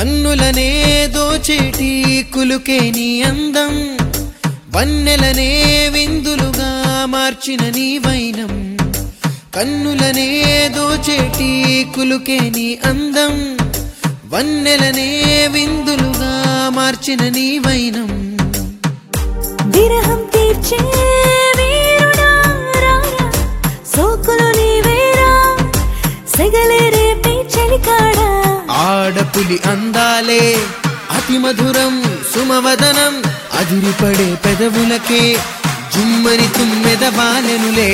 కన్నులనే దోచేటి కులుకే నీ అందం వన్నెలనే విందులుగా మార్చిన నీ వైనం కన్నులనే దోచేటి కులుకే నీ అందం వన్నెలనే విందులుగా మార్చిన నీ వైనం విరహం తీర్చే వీరుడా రారా సోకులు నీవేరా సెగలే రేపే చలికాడా ఆడపులి అందాలే అతి మధురం సుమవదనం అదిరిపడే పెదవులకే జుమ్మని తుమ్మెద బాలెనులే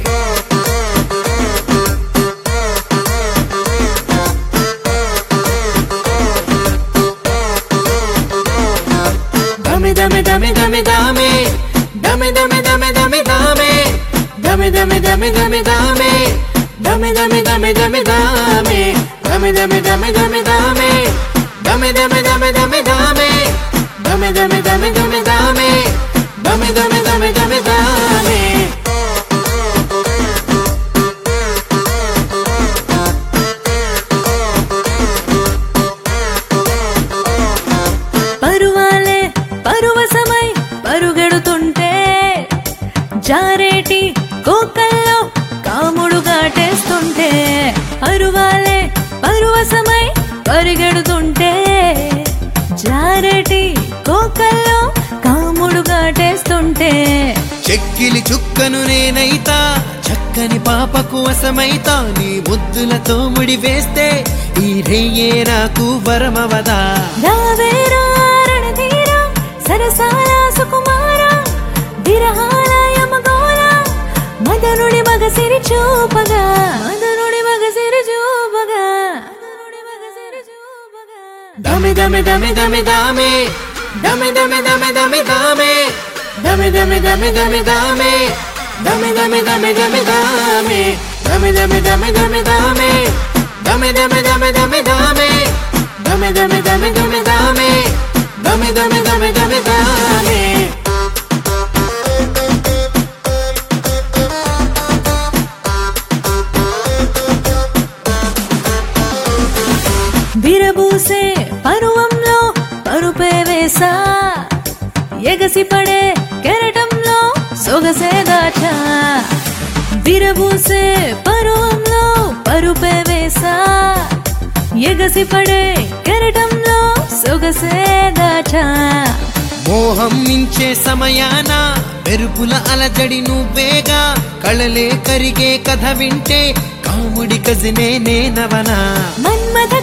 దమె దమె దమె దమె దామే దమె దమె దమె దమె దామే దమె దమె దమె దమె దామే దమె దమె దమె దమె దామే దమె దమె దమె దమె దామే దమె దమె దమె దమె దామే దమె దమె దమె దమె దామే దమె దమె దమె దమె దామే పరువాలే పరువసమై పరుగెడుతుంటే జారేటి కోకల్లో కాముడు గాటేస్తుంటే పరువాలే పరువసమై పరిగెడుతుంటే జారేటి కోకల్లో కాముడు గాటేస్తుంటే చెక్కిలి చుక్కను నేనైతా చక్కని పాపకు వశమైతా నీ ముద్దులతో ముడి వేస్తే ఈ రేయే నాకు వరమవదా రావేరా రణధీరా సరసాల సుకుమార విరహాల యమగోళ మదనుడి మగసిరి చూపగా మదనుడి మగసిరి చూపగా మదనుడి మగసిరి చూపగా దమె దమె దమె దమె దామే దమె దమె దమె దమె దామే దమె దమె దమె దమె దామే దమె దమె దమె దమె దామే దమె దమె దమె దమె దామే దమె దమె దమె దమె దామే దమె దమె దమె దమె దామే దమె దమె దమె దమె దామే విరబూసే పరువంలో పరుపే వేసా ఎగసి పడే కెరటంలో సొగసే దాచా విరబూసే పరువంలో పరుపే వేసా ఎగసి పడే కెరటంలో సొగసే దాచా మోహం మించే సమయాన మెరుపుల అలజడి నువ్వేగా కళలే కరిగే కథ వింటే కాముడి కజినే నేనవనా మన్మథ